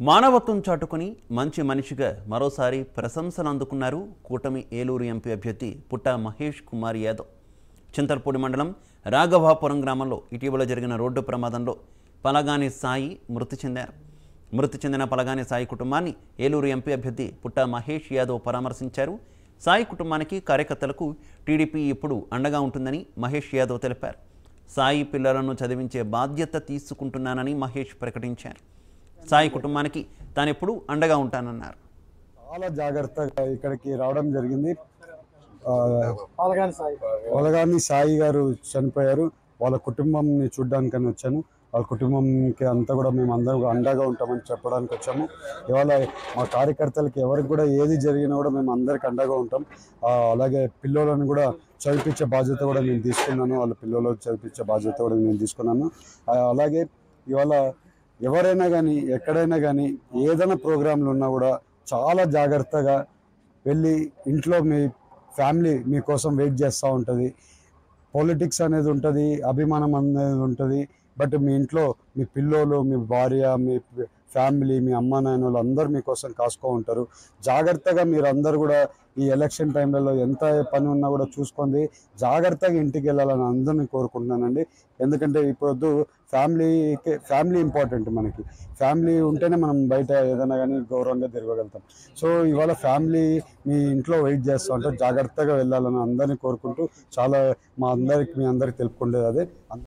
మానవత్వం చాటుకుని మంచి మనిషిగా మరోసారి ప్రశంసలు అందుకున్నారు కూటమి ఏలూరు ఎంపీ అభ్యర్థి పుట్ట మహేష్ కుమార్ యాదవ్ చింతల్పూడి మండలం రాఘవాపురం గ్రామంలో ఇటీవల జరిగిన రోడ్డు ప్రమాదంలో పలగాని సాయి మృతి చెందారు మృతి చెందిన పలగాని సాయి కుటుంబాన్ని ఏలూరు ఎంపీ అభ్యర్థి పుట్ట మహేష్ యాదవ్ పరామర్శించారు సాయి కుటుంబానికి కార్యకర్తలకు టీడీపీ ఇప్పుడు అండగా ఉంటుందని మహేష్ యాదవ్ తెలిపారు సాయి పిల్లలను చదివించే బాధ్యత తీసుకుంటున్నానని మహేష్ ప్రకటించారు సాయి కుటుంబానికి తానెప్పుడు అండగా ఉంటానన్నారు చాలా జాగ్రత్తగా ఇక్కడికి రావడం జరిగింది ఆ, పాలగాని సాయి వలగాని సాయి గారు చనిపోయారు వాళ్ళ కుటుంబంని చూడ్డానికని వచ్చాను వాళ్ళ కుటుంబంకి అంతా కూడా మేము అందరం అండగా ఉంటామని చెప్పడానికి వచ్చాము ఇవాళ మా కార్యకర్తలకి ఎవరికి కూడా ఏది జరిగినా కూడా మేము అందరికి అండగా ఉంటాం ఆ, అలాగే పిల్లలను కూడా చదివించే బాధ్యత కూడా నేను తీసుకున్నాను వాళ్ళ పిల్లలు చదివించే బాధ్యత కూడా నేను తీసుకున్నాను ఆ, అలాగే ఇవాళ ఎవరైనా కానీ ఎక్కడైనా కానీ ఏదైనా ప్రోగ్రాంలు ఉన్నా కూడా చాలా జాగ్రత్తగా వెళ్ళి ఇంట్లో మీ ఫ్యామిలీ మీకోసం వెయిట్ చేస్తూ ఉంటుంది పాలిటిక్స్ అనేది ఉంటుంది అభిమానం అనేది ఉంటుంది బట్ మీ ఇంట్లో మీ పిల్లోలు మీ భార్య మీ ఫ్యామిలీ మీ అమ్మ నాయన వాళ్ళు అందరూ మీకోసం కాసుకో ఉంటారు జాగ్రత్తగా మీరు అందరు కూడా ఈ ఎలక్షన్ టైంలలో ఎంత పని ఉన్నా కూడా చూసుకొని జాగ్రత్తగా ఇంటికి వెళ్ళాలని అందరినీ కోరుకుంటున్నానండి ఎందుకంటే ఇప్పుడు ఫ్యామిలీకి ఫ్యామిలీ ఇంపార్టెంట్ మనకి ఫ్యామిలీ ఉంటేనే మనం బయట ఏదైనా కానీ గౌరవంగా తిరగగలుగుతాం సో ఇవాళ ఫ్యామిలీ మీ ఇంట్లో వెయిట్ చేస్తూ ఉంటారు జాగ్రత్తగా వెళ్ళాలని అందరినీ కోరుకుంటూ చాలా మా అందరికి మీ అందరికి తెలుపుకుండేది అదే